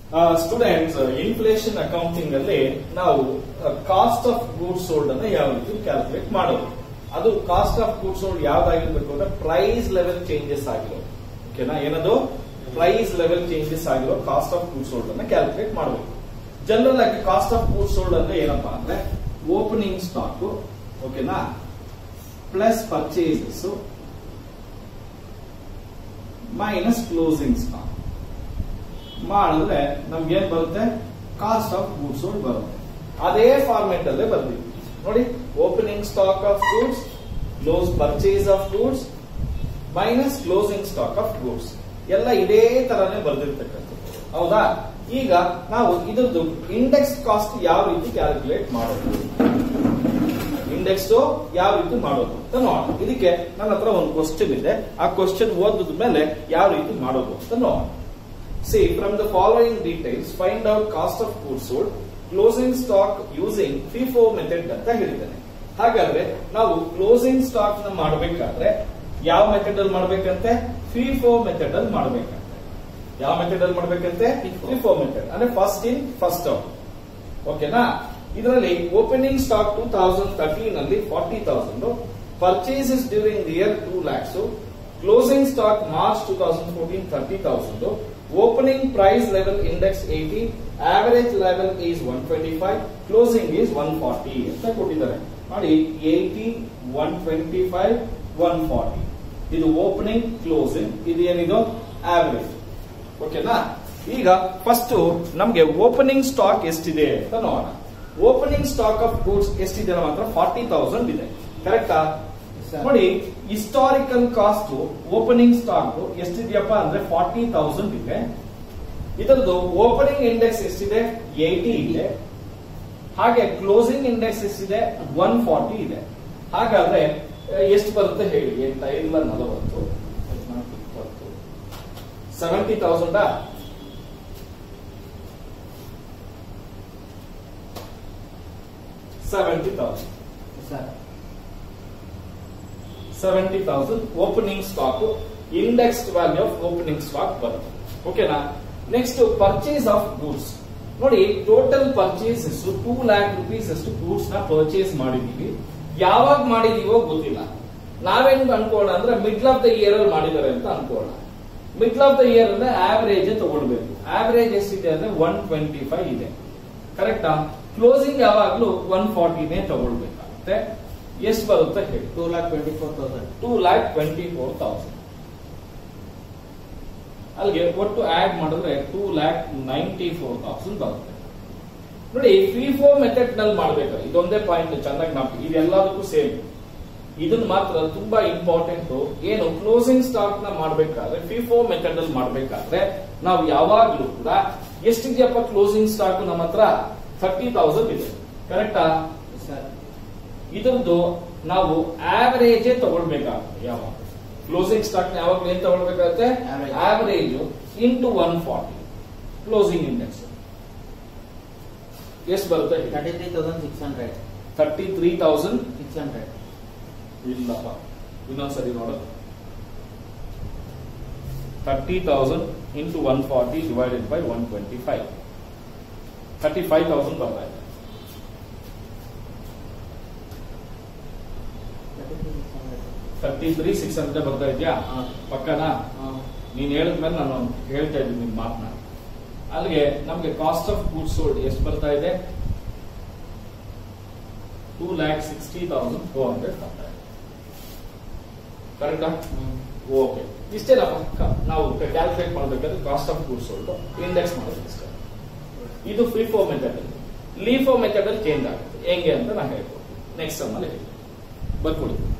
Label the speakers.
Speaker 1: Students inflation accounting ಅಲ್ಲಿ ನಾವು cost of goods sold ಅನ್ನ ಯಾವ ರೀತಿ ಕ್ಯಾಲ್ಕುಲೇಟ್ ಮಾಡೋದು ಅದು ಕಾಸ್ಟ್ ಆಫ್ ಗೂಡ್ಸ್ ಸೋಲ್ಡ್ ಯಾವ್ದಾಗಿರ್ಬೇಕು ಅಂದ್ರೆ ಪ್ರೈಸ್ ಲೆವೆಲ್ ಚೇಂಜಸ್ ಆಗಿರೋ ಓಕೆನಾ ಏನದು ಪ್ರೈಸ್ ಲೆವೆಲ್ ಚೇಂಜಸ್ ಆಗಿರೋ ಕಾಸ್ಟ್ ಆಫ್ ಗೂಡ್ಸ್ ಸೋಲ್ಡ್ ಅನ್ನ ಕ್ಯಾಲ್ಕುಲೇಟ್ ಮಾಡಬೇಕು ಜನರಲ್ ಆಗಿ ಕಾಸ್ಟ್ ಆಫ್ ಗೂಡ್ಸ್ ಸೋಲ್ಡ್ ಅಂದ್ರೆ ಏನಪ್ಪಾ ಅಂದ್ರೆ ಓಪನಿಂಗ್ ಸ್ಟಾಕ್ ಓಕೆನಾ plus purchases minus closing stock ಮಾಡಿದ್ರೆ ನಮ್ಗೆ ಏನ್ ಬರುತ್ತೆ ಕಾಸ್ಟ್ ಆಫ್ ಗೂಡ್ಸ್ ಸೋಲ್ಡ್ ಬರುತ್ತೆ ಅದೇ ಫಾರ್ಮೆಟ್ ಅಲ್ಲೇ ಬರ್ತೀವಿ ನೋಡಿ opening stock of goods close purchase of goods minus closing stock of goods ಎಲ್ಲ ಇದೇ ತರನೇ ಬರ್ದಿರ್ತಕ್ಕಂಥದ್ದು ಹೌದಾ ಈಗ ನಾವು ಇದ್ರದ್ದು ಇಂಡೆಕ್ಸ್ ಕಾಸ್ಟ್ ಯಾವ ರೀತಿ ಕ್ಯಾಲ್ಕುಲೇಟ್ ಮಾಡೋದು ಇಂಡೆಕ್ಸ್ ಯಾವ ರೀತಿ ಮಾಡೋದು ಅಂತ ನೋಡೋಣ ಇದಕ್ಕೆ ನನ್ನ ಹತ್ರ ಒಂದು ಕ್ವಶನ್ ಇದೆ ಆ ಕ್ವಶನ್ ಓದಿದ ಮೇಲೆ ಯಾವ ರೀತಿ ಮಾಡೋದು ಅಂತ ನೋಡೋಣ see from the following details find out cost of good sold closing stock using FIFO method ಅಂತ ಹೇಳಿದ್ದೇನೆ ಹಾಗಾದ್ರೆ ನಾವು ಕ್ಲೋಸಿಂಗ್ ಸ್ಟಾಕ್ ನ ಮಾಡಬೇಕಾದ್ರೆ ಯಾವ ಮೆಥಡ್ ಅಲ್ಲಿ ಮಾಡ್ಬೇಕಂತೆ ಫಿಫೋ ಮೆಥಡ್ ಅಲ್ಲಿ ಮಾಡ್ಬೇಕಂತೆ ಯಾವ ಮೆಥಡ್ ಅಲ್ಲಿ ಮಾಡ್ಬೇಕಂತೆ ಫಿಫೋ ಮೆಥಡ್ ಅಂದ್ರೆ ಫಸ್ಟ್ ಇನ್ ಫಸ್ಟ್ ಔಟ್ ಓಕೆನಾ ಇದರಲ್ಲಿ opening stock two thousand thirteen ಅಲ್ಲಿ forty thousand purchases during the year two lakhs closing stock March two thousand fourteen thirty thousand opening price level index eighty average level is one twenty five closing is one forty ಅಂತ ಕೊಟ್ಟಿದ್ದಾರೆ ನೋಡಿ eighty one twenty five one forty ಇದು opening closing ಇದು ಏನಿದು average ಓಕೆನಾ ಈಗ first ನಮ್ಗೆ opening stock ಎಷ್ಟಿದೆ ಅಂತ ನೋಡೋಣ ಓಪನಿಂಗ್ ಸ್ಟಾಕ್ ಆಫ್ ಗೂಡ್ಸ್ ಎಷ್ಟಿದೆ ನಮ್ಮ ಹತ್ರ ಫಾರ್ಟಿ ತೌಸಂಡ್ ಇದೆ ಕರೆಕ್ಟಾ ನೋಡಿ ಹಿಸ್ಟಾರಿಕಲ್ ಕಾಸ್ಟ್ ಓಪನಿಂಗ್ ಸ್ಟಾಕ್ ಎಷ್ಟಿದೆಯಪ್ಪ ಅಂದ್ರೆ ಫಾರ್ಟಿ ತೌಸಂಡ್ ಇದೆ ಇದರದ್ದು ಓಪನಿಂಗ್ ಇಂಡೆಕ್ಸ್ ಎಷ್ಟಿದೆ ಏಟಿ ಇದೆ ಹಾಗೆ ಕ್ಲೋಸಿಂಗ್ ಇಂಡೆಕ್ಸ್ ಎಷ್ಟಿದೆ ಒನ್ ಫಾರ್ಟಿ ಇದೆ ಹಾಗಾದ್ರೆ ಎಷ್ಟು ಬರುತ್ತೆ ಹೇಳಿ ಎಂಟ ಇಲ್ಲ ನಲವತ್ತು ಹದಿನಾಲ್ಕು ಇಪ್ಪತ್ತು ಸೆವೆಂಟಿ ತೌಸಂಡಾ seventy thousand
Speaker 2: sir
Speaker 1: seventy thousand opening stock indexed value of opening stock ಬರುತ್ತೆ ಓಕೆನಾ ನೆಕ್ಸ್ಟ್ ಪರ್ಚೇಸ್ ಆಫ್ ಗೂಡ್ಸ್ ನೋಡಿ total purchase two lakh rupees ಅಷ್ಟು ಗೂಡ್ಸ್ ನ ಪರ್ಚೇಸ್ ಮಾಡಿದೀವಿ ಯಾವಾಗ ಮಾಡಿದೀವೋ ಗೊತ್ತಿಲ್ಲ ನಾವೇನ್ ಅನ್ಕೋಣ ಅಂದ್ರೆ ಮಿಡ್ಲ್ ಆಫ್ ದ ಇಯರ್ ಅಲ್ಲಿ ಮಾಡಿದ್ದಾರೆ ಅಂತ ಅನ್ಕೋಣ ಮಿಡ್ಲ್ ಆಫ್ ದ ಇಯರ್ ಅಂದ್ರೆ ಆವರೇಜ್ ತಗೊಳ್ಬೇಕು ಆವರೇಜ್ ಎಷ್ಟಿದೆ ಅಂದ್ರೆ ಒನ್ ಟ್ವೆಂಟಿ ಫೈವ್ ಇದೆ ಕರೆಕ್ಟಾ ಕ್ಲೋಸಿಂಗ್ ಯಾವಾಗ್ಲೂ ಒನ್ ಫಾರ್ಟಿನೇ ತಗೊಳ್ಬೇಕಾಗುತ್ತೆ ಎಷ್ಟು ಬರುತ್ತೆ ಹೇಳಿ
Speaker 2: two lakh twenty four thousand
Speaker 1: two lakh twenty four thousand ಅಲ್ಲಿಗೆ ಒಟ್ಟು ಆಡ್ ಮಾಡಿದ್ರೆ two lakh ninety four thousand ಬರುತ್ತೆ ನೋಡಿ ಫಿಫೋ ಮೆಥಡ್ ನಲ್ಲಿ ಮಾಡ್ಬೇಕು ಇದೊಂದೇ ಪಾಯಿಂಟ್ ಚೆನ್ನಾಗಿ ನಾವು ಇದೆಲ್ಲದಕ್ಕೂ ಸೇಮ್ ಇದನ್ನ ಮಾತ್ರ ತುಂಬಾ ಇಂಪಾರ್ಟೆಂಟ್ ಏನು ಕ್ಲೋಸಿಂಗ್ ಸ್ಟಾಕ್ ನ ಮಾಡ್ಬೇಕಾದ್ರೆ ಫಿಫೋ ಮೆಥಡ್ ಅಲ್ಲಿ ಮಾಡ್ಬೇಕಾದ್ರೆ ನಾವು ಯಾವಾಗ್ಲೂ ಕೂಡ ಎಷ್ಟಿದೆಯಪ್ಪ ಕ್ಲೋಸಿಂಗ್ ಸ್ಟಾಕ್ ನಮ್ಮ ಹತ್ರ ಥರ್ಟಿ ತೌಸಂಡ್ ಇದೆ ಕರೆಕ್ಟಾ
Speaker 2: ಸರ್
Speaker 1: ಇದರದ್ದು ನಾವು ಆವರೇಜ್ ತಗೊಳ್ಬೇಕಾಗುತ್ತೆ ಯಾವಾಗ ಕ್ಲೋಸಿಂಗ್ ಸ್ಟಾಕ್ ಯಾವಾಗಲೂ ಏನ್ ತಗೊಳ್ಬೇಕಾಗುತ್ತೆ
Speaker 2: Average.
Speaker 1: Average into one forty closing index ಎಷ್ಟು ಬರುತ್ತೆ
Speaker 2: thirty three thousand six hundred
Speaker 1: thirty three thousand
Speaker 2: six hundred
Speaker 1: ಇಲ್ಲಪ್ಪ ಇನ್ನೊಂದ್ಸರಿ ನೋಡು thirty thousand into one forty divided by one twenty five thirty five thousand ಬರ್ತಾ ಇದೆ ತರ್ಟಿ ತ್ರೀ ಸಿಕ್ಸ್ ಹಂಡ್ರೆಡ್ ಬರ್ತಾ ಇದೆಯಾ
Speaker 2: ಹಾ.
Speaker 1: ಪಕ್ಕನಾ ನೀನ್ ಹೇಳಿದ್ಮೇಲೆ ನಾನು ಹೇಳ್ತಾ ಇದ್ದೀನಿ ನಿಮ್ ಮಾತನ್ನ ಅಲ್ಲಿಗೆ ನಮ್ಗೆ ಕಾಸ್ಟ್ ಆಫ್ ಗೂಡ್ಸ್ ಸೋಲ್ಡ್ ಎಷ್ಟು ಬರ್ತಾ ಇದೆ two lakh sixty thousand four hundred ಬರ್ತಾ ಇದೆ ಕರೆಕ್ಟಾ ಓಕೆ ಇಷ್ಟೇನಾ ಪಕ್ಕ ನಾವು ಕ್ಯಾಲ್ಕುಲೇಟ್ ಮಾಡಬೇಕಾದ್ರೆ cost of goods sold index ಮಾಡೋದು ಇಷ್ಟೇ ಇದು ಫ್ರೀಫೋ ಮೆಥಡ್ ಅಲ್ಲಿ ಲೀಫೋ ಮೆಥಡ್ ಅಲ್ಲಿ ಚೇಂಜ್ ಆಗುತ್ತೆ ಹೆಂಗೆ ಅಂತ ನಾನು ಹೇಳ್ಕೊಡ್ತೀನಿ ನೆಕ್ಸ್ಟ್ ಸಮ್ಮಲ್ಲಿ ಹೇಳಿ ಬರ್ಕೊಡಿ